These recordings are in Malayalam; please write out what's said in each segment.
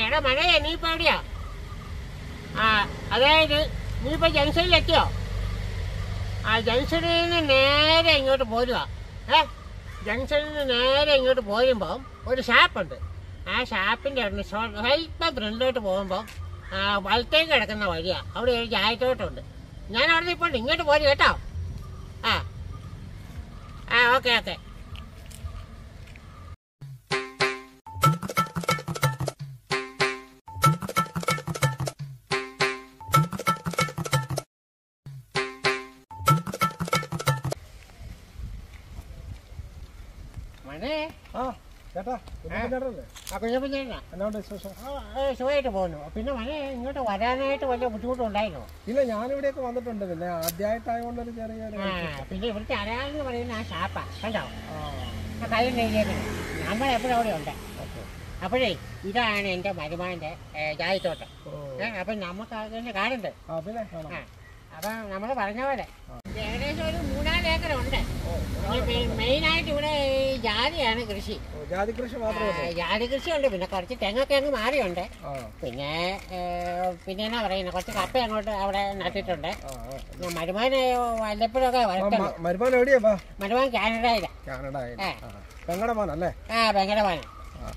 എടാ മഴയാ നീ ഇപ്പൊ എവിടെയാ ആ അതായത് നീ ഇപ്പൊ ജംഗ്ഷനിൽ എത്തിയോ ആ ജംഗ്ഷനിൽ നിന്ന് നേരെ ഇങ്ങോട്ട് പോരുക ഏ ജംഗ്ഷനിൽ നിന്ന് നേരെ ഇങ്ങോട്ട് പോരുമ്പോൾ ഒരു ഷാപ്പുണ്ട് ആ ഷാപ്പിൻ്റെ അവിടെ സ്വല്പം ഫ്രണ്ടിലോട്ട് പോകുമ്പോൾ വലത്തേക്ക് കിടക്കുന്ന വഴിയാ അവിടെ ഒരു ചായത്തോട്ടമുണ്ട് ഞാൻ അവിടെ ഇപ്പോൾ ഇങ്ങോട്ട് പോരും കേട്ടോ ആ ആ ഓക്കെ ഓക്കെ മണേ ആ ചേട്ടാ കുഞ്ഞപ്പൻ ചേട്ടനല്ലേ ആ കുഞ്ഞപ്പൻ ചേട്ടനാ എന്നാണ്ട് വിശേഷം സുഖമായിട്ട് പോകുന്നു പിന്നെ മണി ഇങ്ങോട്ട് വരാനായിട്ട് വലിയ ബുദ്ധിമുട്ടുണ്ടായിരുന്നോ ഇല്ല ഞാനിവിടെയൊക്കെ വന്നിട്ടുണ്ട് പിന്നെ ആദ്യമായിട്ടായതുകൊണ്ട് ഒരു ചെറിയ ഒരു ആ പിന്നെ ഇവിടുത്തെ അടയാളെന്ന് പറയുന്ന ആ ഷാപ്പാ കണ്ടോ ആ, ആ കയ്യിൽ എഴുതിയേക്കുന്നത് നമ്മൾ എപ്പോഴും അവിടെ ഉണ്ട് ഓക്കേ. അപ്പോഴേ ഇതാണ് എൻ്റെ മരുമാൻ്റെ ജാതിത്തോട്ടം ഓ. ഏ, അപ്പം നമുക്ക് അതിൻ്റെ കാടുണ്ട് ആ പിന്നെ കാണാം ആ അപ്പം നമ്മൾ പറഞ്ഞ പോലെ ആ. ഇത് ഏകദേശം ഒരു മൂന്നാല് ഏക്കറുണ്ട് ഓ, മെയിനായിട്ട് ഇവിടെ ഈ ജാതിയാണ് കൃഷി ഓ, ജാതി കൃഷി ആ, മാത്രമേ ഉള്ളൂ ജാതി കൃഷിയുണ്ട് പിന്നെ കുറച്ച് തെങ്ങൊക്കെ അങ്ങ് മാറിയുണ്ട് ആ പിന്നെ ഏ, പിന്നെ എന്നാ പറയുന്നത് കുറച്ച് കപ്പ അങ്ങോട്ട് അവിടെ നട്ടിട്ടുണ്ട് ആ, ആ. ഞാൻ മരുമാനെ വല്ലപ്പോഴൊക്കെ ആ, വരട്ടുള്ളൂ മ- മരുമാൻ എവിടെയാ വാ മരുമാൻ കാനഡയില കാനഡ ആ. പെങ്ങടെ മോനല്ലേ ആ ഭയങ്കര പാന ആ,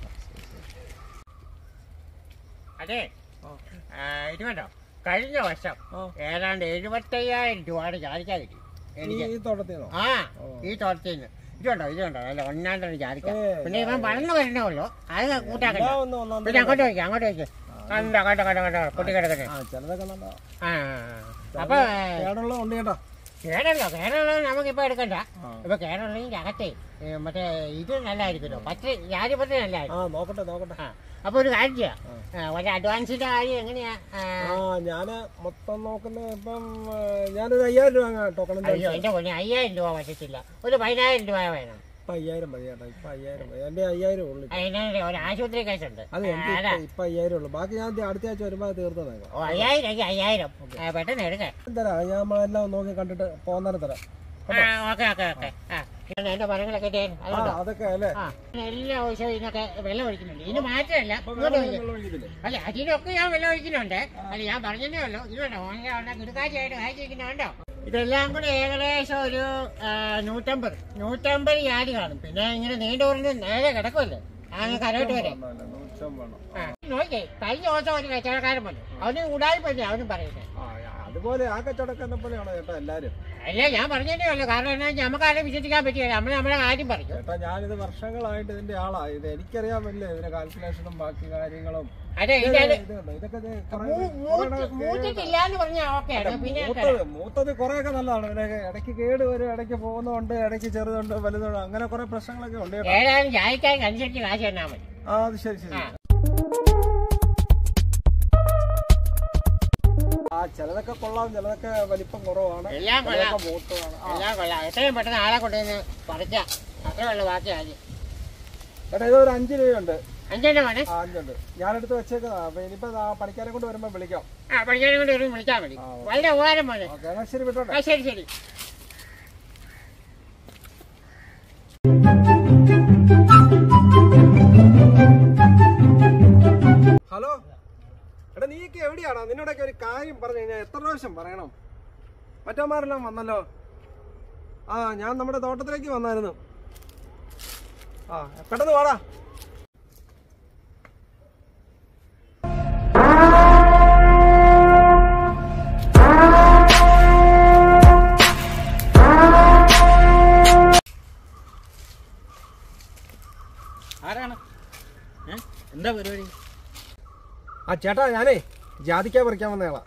അതെ ആ. ആ, ഇത് കണ്ടോ കഴിഞ്ഞ വർഷം ആ. ഏതാണ്ട് എഴുപത്തയ്യായിരം രൂപയുടെ ജാതിക്ക കിട്ടി ഈ എനിക്ക് ഈ തോട്ടത്തിൽ നിന്നോ ആ ഓ. ഈ തോട്ടത്തിൽ നിന്ന് ഇതുണ്ടോ ഇതുണ്ടോ അല്ല ഒന്നാണ്ടൊരു ജാതിക്ക ഏ, പിന്നെ ഇവൻ വളർന്നു വരണേ ഉള്ളൂ അത് കൂട്ടാക്കണ്ട ഇതാ ഒന്ന് ഒന്നാം പിന്നെ അങ്ങോട്ട് വയ്ക്കാം അങ്ങോട്ട് വയ്ക്കാം കണ്ടോ കണ്ടോ കണ്ടോ കണ്ടോ പൊട്ടി കിടക്കട്ടെ ആ ചിലതൊക്കെ നല്ല ആ ആ, ആ. അപ്പൊ കേടുള്ള ഉണ്ട് കേട്ടോ കേരളോ കേരളം നമുക്കിപ്പോ എടുക്കണ്ട ആ. ഇപ്പൊ കേരളത്തിന്റെ അകത്തെ ഏ, മറ്റേ ഇത് നല്ലതായിരിക്കുമല്ലോ പച്ച ജാതിപത്രി നല്ലതായിരിക്കും ആ നോക്കട്ടെ നോക്കട്ടെ ആ അപ്പൊ ഒരു കാര്യം ചെയ്യാം ആ, മറ്റേ അഡ്വാൻസിന്റെ കാര്യം എങ്ങനെയാ ആ, ആ ഞാന് മൊത്തം നോക്കുന്ന ഇപ്പം ആ, ഞാനൊരു അയ്യായിരം രൂപ അങ്ങ് ടോക്കൺ അയ്യോ എന്റെ പൊന്നെ അയ്യായിരം രൂപ പറ്റത്തില്ല ഒരു പതിനായിരം രൂപ വേണം ഇപ്പൊ അയ്യായിരം മതി ചേട്ടാ ഇപ്പൊ അയ്യായിരം മതി എന്റെ അയ്യായിരം ഉള്ളു അതിന് ഒരു ആശുപത്രി കേസുണ്ട് അത് ആ, എനിക്ക് അതാ ഇപ്പൊ- ഇപ്പൊ അയ്യായിരം ഉള്ളു ബാക്കി ഞാൻ അടുത്ത ആഴ്ച വരുമ്പോ അത് തീർത്തതേക്കാം ഓ അയ്യായിരം എങ്കിൽ അയ്യായിരം ആ, പെട്ടെന്ന് എടുക്കേ തരാം ഞാൻ നമ്മളെല്ലാം നോക്കി കണ്ടിട്ട് പോകുന്നേരം തരാം ആ ഓക്കെ ഓക്കെ ഓക്കെ ആ ഞാൻ എന്റെ മരങ്ങളൊക്കെ ഇട്ടേ. ആ അതുകൊണ്ടോ അതൊക്കെ അല്ലേ ആ എല്ലാ ദിവസവും ഇതിനൊക്കെ വെള്ളം ഒഴിക്കുന്നുണ്ട് ഇതിന് മാറ്റമല്ല ഇപ്പൊ ഇങ്ങോട്ട് വേറെ ഒഴിക്കും. വെള്ളം ഒഴിക്കുന്നില്ലേ? അല്ല അതിനൊക്കെ ഞാൻ വെള്ളം ഒഴിക്കുന്നുണ്ട് അല്ല ഞാൻ പറഞ്ഞതേ ഉള്ളൂ ഇത് വേണ്ടോ ഓനെ അവിടെ കിടക്കാഴ്ചയായിട്ട് കാഴ്ച വേണ്ടോ ഇതെല്ലാം കൂടെ ഏകദേശം ഒരു ആ, നൂറ്റമ്പത് നൂറ്റമ്പത് യാടി കാണും പിന്നെ ഇങ്ങനെ നീണ്ടു പറഞ്ഞ് നേരെ കിടക്കുമല്ലേ അങ്ങ് കരോട്ട് വരെ വേണ്ട, നൂറ്റം വേണം ആ, നോക്കിയേ കഴിഞ്ഞ ദിവസം ഒരു കച്ചവടക്കാരൻ വന്നു അവന് ഉടായിപ്പല്ലേ അവനും പറയുന്നത് ആ അതുപോലെ ആ കച്ചവടക്കാരനെ പോലെയാണോ ചേട്ടാ എല്ലാരും അല്ല ഞാൻ പറഞ്ഞതേ ഉള്ളൂ കാരണം എന്താ വെച്ചാൽ നമുക്ക് ആരെയും വിശ്വസിക്കാൻ പറ്റില്ല നമ്മൾ നമ്മുടെ കാര്യം പറഞ്ഞു ചേട്ടാ ഞാനിത് വർഷങ്ങളായിട്ട് ഇതിന്റെ ആളാ ഇത് എനിക്കറിയാമല്ലേ ഇതിന്റെ കാൽക്കുലേഷനും ബാക്കി കാര്യങ്ങളും അതെ ഇത് ഇതിന്റെ ഇത് കണ്ടോ, ഇതൊക്കെ ഇത് കുറേ- മൂ- കുറേ മൂത്ത് കേട് മൂത്തിട്ടില്ല എന്ന് പറഞ്ഞാൽ ഓക്കെയാണ് പിന്നെ മൂത്തത് മൂത്തത് കുറെയൊക്കെ നല്ലതാണ് ഇതിനൊക്കെ ഇടയ്ക്ക് കേട് വരും ഇടയ്ക്ക് പോകുന്നുണ്ട് ഇടയ്ക്ക് ചെറുതുണ്ട് വലുതുണ്ട് അങ്ങനെ കുറെ പ്രശ്നങ്ങളൊക്കെ ഉണ്ട് കേട്ടോ ഏതായാലും ജാതിക്കാർക്ക് അനുസരിച്ച് കാശ് തന്നാൽ മതി ആ അത് ശരി ശരി ആ. ആ ചിലതൊക്കെ കൊള്ളാം ചിലതൊക്കെ വലിപ്പം കുറവാണ് എല്ലാം കൊള്ളാം ചിലതൊക്കെ മൂത്തതാണ് ആ എല്ലാം കൊള്ളാം എത്രയും പെട്ടെന്ന് ആളെ കൊണ്ടുവന്ന് പറിക്കാം അത്രേ ഉള്ളു ബാക്കി ആദ്യം ചേട്ടാ ഇതൊരു അഞ്ച് രൂപയുണ്ട് അഞ്ചെണ്ണം വേണേ ആ അഞ്ചുണ്ട് ഞാനെടുത്ത് വെച്ചേക്കുന്നതാ അപ്പൊ ഇനിയിപ്പോ ആ പണിക്കാരെ കൊണ്ട് വരുമ്പോ വിളിക്കാം ആ പഠിക്കാനും കൊണ്ട് വരും വിളിച്ചാൽ മതി ആ, ഓക്കേ. വളരെ ഉപകാരം പോലെ ഓക്കെ എന്നാൽ ശരി വിട്ടോട്ടെ ആ ശരി ശരി ഹലോ എടാ നീയൊക്കെ എവിടെയാണോ നിന്നോടൊക്കെ ഒരു കാര്യം പറഞ്ഞു കഴിഞ്ഞാൽ എത്ര പ്രാവശ്യം പറയണം മറ്റന്മാരെല്ലാം വന്നല്ലോ ആ ഞാൻ നമ്മുടെ തോട്ടത്തിലേക്ക് വന്നായിരുന്നു ആ പെട്ടെന്ന് വാടാ ആരാണ് ഏ? എന്താ പരിപാടി ആ ചേട്ടാ ഞാനേ ജാതിക്ക പറിക്കാൻ വന്നയാളാ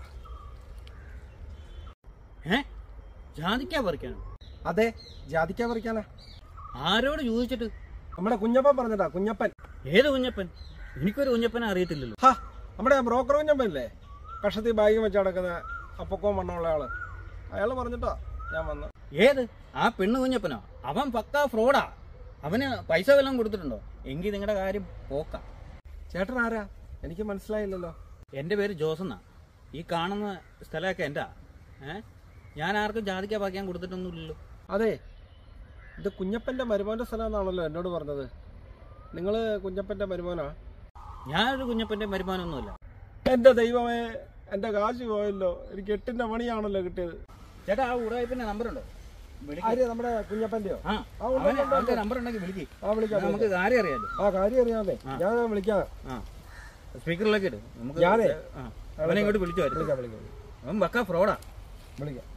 ഏ ജാതിക്കാ പറിക്കാനോ അതെ ജാതിക്ക പറിക്കാനാ ആരോട് ചോദിച്ചിട്ട് നമ്മുടെ കുഞ്ഞപ്പൻ പറഞ്ഞിട്ടാ കുഞ്ഞപ്പൻ ഏത് കുഞ്ഞപ്പൻ എനിക്കൊരു കുഞ്ഞപ്പനെ അറിയത്തില്ലല്ലോ ഹാ നമ്മുടെ ബ്രോക്കർ കുഞ്ഞപ്പനില്ലേ കഷത്തി ബാഗും വെച്ച് നടക്കുന്ന അപ്പൊക്കവും വണ്ണമുള്ള ആള് അയാൾ പറഞ്ഞിട്ടാ ഞാൻ വന്ന് ഏത് ആ പെണ്ണ് കുഞ്ഞപ്പനോ അവൻ പക്കാ ഫ്രോഡാ അവന് പൈസ വല്ലതും കൊടുത്തിട്ടുണ്ടോ എങ്കിൽ നിങ്ങളുടെ കാര്യം പോക്ക ചേട്ടൻ ആരാ എനിക്ക് മനസ്സിലായില്ലല്ലോ എൻ്റെ പേര് ജോസെന്നാ ഈ കാണുന്ന സ്ഥലമൊക്കെ എൻ്റെ ഏ ഞാൻ ആർക്കും ജാതിക്ക പറിക്കാൻ കൊടുത്തിട്ടൊന്നുമില്ലല്ലോ അതെ ഇത് കുഞ്ഞപ്പന്റെ മരുമോന്റെ സ്ഥലം എന്നാണല്ലോ എന്നോട് പറഞ്ഞത് നിങ്ങള് കുഞ്ഞപ്പന്റെ മരുമോനാ ഞാനൊരു കുഞ്ഞപ്പന്റെ വരുമാനമൊന്നുമില്ല എന്റെ ദൈവമേ എന്റെ കാശ് പോയല്ലോ എനിക്ക് എട്ടിന്റെ മണിയാണല്ലോ കിട്ടിയത് ചേട്ടാ ആ ഉടായ്പിന്റെ നമ്പർ ഉണ്ടോ വിളിക്ക്. ആര്യ നമ്മുടെ കുഞ്ഞപ്പന്റെയോ ആ ആ, ഉണ്ട്, അവനെ ഉണ്ട്, അവന്റെ നമ്പർ ഉണ്ടെങ്കിൽ വിളിക്ക് ആ വിളിക്കാം നമുക്ക് കാര്യം അറിയാലോ ആ കാര്യം അറിയാമേ ഞാൻ വിളിക്കാം ആ സ്പീക്കറിലേക്ക് ഇട് നമുക്ക് ഞാനേ? ആ അവനെ ഇങ്ങോട്ട് വിളിച്ചു വരും വിളിക്കാം വിളിക്കാം അവൻ പക്ക ഫ്രോഡാ വിളിക്കാം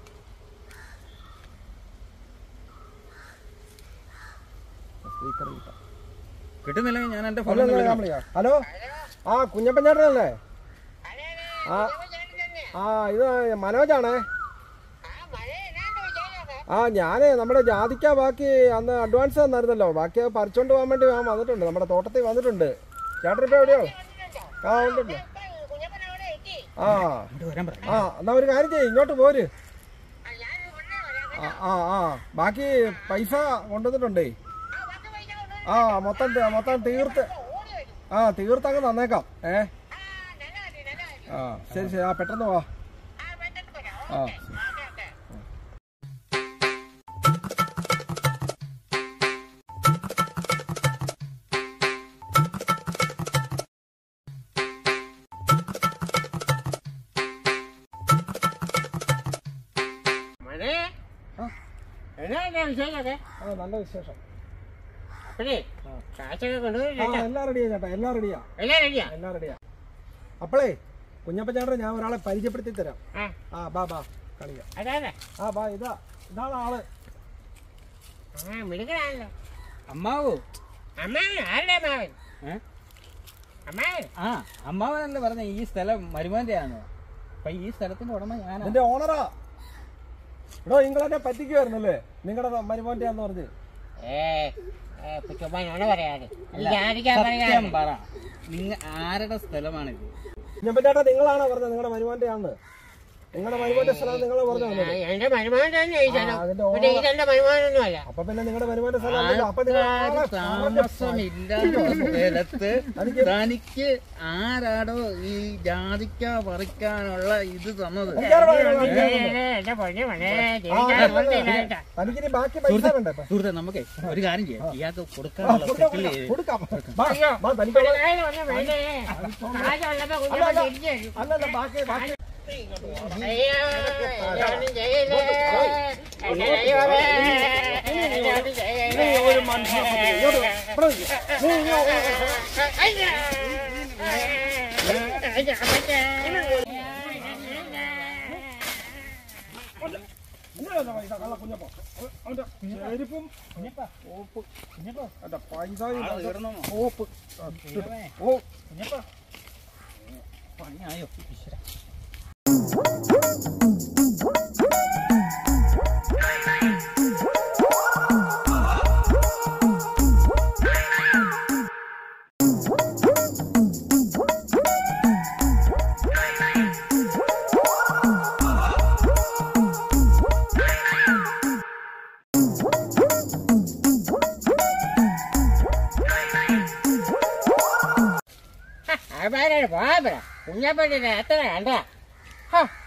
സ്പീക്കർ വിളിക്കാം കിട്ടുന്നില്ലെങ്കിൽ ഞാൻ എന്റെ അല്ല, ഫോണിൽ അല്ല, ഞാൻ വിളിക്കാം ഹലോ ആ കുഞ്ഞപ്പൻ ചേട്ടനല്ലേ ആ ആ ഇത് മനോജാണേ ആ ഞാനേ നമ്മുടെ ജാതിക്ക ബാക്കി അന്ന് അഡ്വാൻസ് തന്നായിരുന്നല്ലോ ബാക്കി അത് പറിച്ചോണ്ട് പോകാൻ വേണ്ടി ഞാൻ വന്നിട്ടുണ്ട് നമ്മുടെ തോട്ടത്തിൽ വന്നിട്ടുണ്ട് ചേട്ടൻ ഇപ്പൊ എവിടെയോ ആ ഉണ്ടുണ്ട് ആ ഇങ്ങോട്ട് വരാൻ പറ ആ എന്നാ ഒരു കാര്യം ചെയ്യ് ഇങ്ങോട്ട് പോര് ആ ആ ആ ബാക്കി പൈസ കൊണ്ടുവന്നിട്ടുണ്ടേ ആ മൊത്തം തി- മൊത്തം തീർത്ത് ആ തീർത്തങ്ങ് തന്നേക്കാം ഏ ആ ശരി ശരി ആ പെട്ടെന്ന് വാ ആ മനെ ആ. എന്നാ വിശേഷമൊക്കെ ആ നല്ല വിശേഷം അപ്പഴേ കാശൊക്കെ കൊണ്ടുപോയി ആ എല്ലാം റെഡിയാ ചേട്ടാ എല്ലാം റെഡിയാ എല്ലാം റെഡിയാ എല്ലാം റെഡിയാ അപ്പളേ കുഞ്ഞപ്പ ചേട്ടൻ ഞാൻ ഒരാളെ പരിചയപ്പെടുത്തി തരാം ആ ആ ബാ ബാ കളിക്കാം അതാണ് ആ ബാ ഇതാ ഇതാണ് ആള് ആ മിടുക്കനാണല്ലോ അമ്മാവോ അമ്മാവൻ ആരുടെ അമ്മാവൻ ഏ? അമ്മാവൻ ആ അമ്മാവനല്ലേ പറഞ്ഞ ഈ സ്ഥലം മരുമാന്റെയാണോ അപ്പൊ ഈ സ്ഥലത്തിന്റെ ഉടമ ഞാനാ നിന്റെ ഓണറാ എടോ നിങ്ങളെന്നെ പറ്റിക്കുവായിരുന്നല്ലേ നിങ്ങളുടെ മരുമോന്റെയാന്ന് പറഞ്ഞ് ഏ ചുമ്മാനാണ് പറയാറ് ജാതിക്കാൻ സത്യം പറയാറ് പറ നിങ്ങ ആരുടെ സ്ഥലമാണിത് കുഞ്ഞപ്പൻ ചേട്ടാ നിങ്ങളാണോ പറഞ്ഞത് നിങ്ങളുടെ മരുമോന്റെയാന്ന് നിങ്ങളുടെ മരുമോന്റെ സ്ഥലം നിങ്ങൾ പറഞ്ഞു തന്നത് എന്റെ മരുമാൻ തന്നെ ഈ സ്ഥലം അതിന്റെ പക്ഷേ ഇതെന്റെ മരുമാനൊന്നുമല്ല അപ്പൊ പിന്നെ നിങ്ങളുടെ മരുമോന്റെ സ്ഥലം അല്ലല്ലോ. അപ്പൊ നിങ്ങൾ ആളെ താമസമില്ലാത്ത സ്ഥലത്ത് തനിക്ക് തനിക്ക് ആരാടോ ഈ ജാതിക്ക പറിക്കാനുള്ള ഇത് തന്നത് എനിക്കാരോ പറയുന്നത് ഏ, മനസ്സിലാവുന്നുണ്ടോ? ഏ, എന്റെ പൊന്നെ മോനെ ആ, ജീവിക്കാൻ അതെ, ഓർത്തില്ല അതെ. തനിക്കിനി ബാക്കി പൈസ വേണ്ടേ ഇപ്പൊ? സുഹൃത്തെ നമുക്കേ ഒരു കാര്യം ചെയ്യാം ഇയാൾക്ക് ആ, കൊടുക്കാനുള്ള കൊടുക്കാം, സെറ്റിൽ കൊടുക്കാം. ബാ, ബാ, തനിക്ക് ഒരു കാര്യം ഒന്നും വേണ്ടേ കാശുള്ളപ്പോ കുഞ്ഞമ്മ തിരിച്ചു തരും അല്ലല്ല ബാക്കി ബാക്കി അയ്യോ എന്നോട് ചെയ്യല്ലേ എന്റെ ദൈവമേ എന്നോട് ചെയ്യല്ലേ ഒരു മനുഷ്യനെ ഇങ്ങോട്ട് വാ. ഇവിടെ നിൽക്ക്. നീ ഇങ്ങോട്ട് വാ. അയ്യോ അയ്യോ അപ്പച്ചേ ഇങ്ങോട്ട് പൈസ കള്ള കുഞ്ഞപ്പോ അവന്റെ ചെരുപ്പും ഓപ്പ് എന്റെ പൈസ ഓപ്പ് ഓ പണിയായോ ഈശ്വരാ. ആൾക്കാരാണ് പോകാൻ പറ കുഞ്ഞപ്പൻ്റെ എത്ര കണ്ട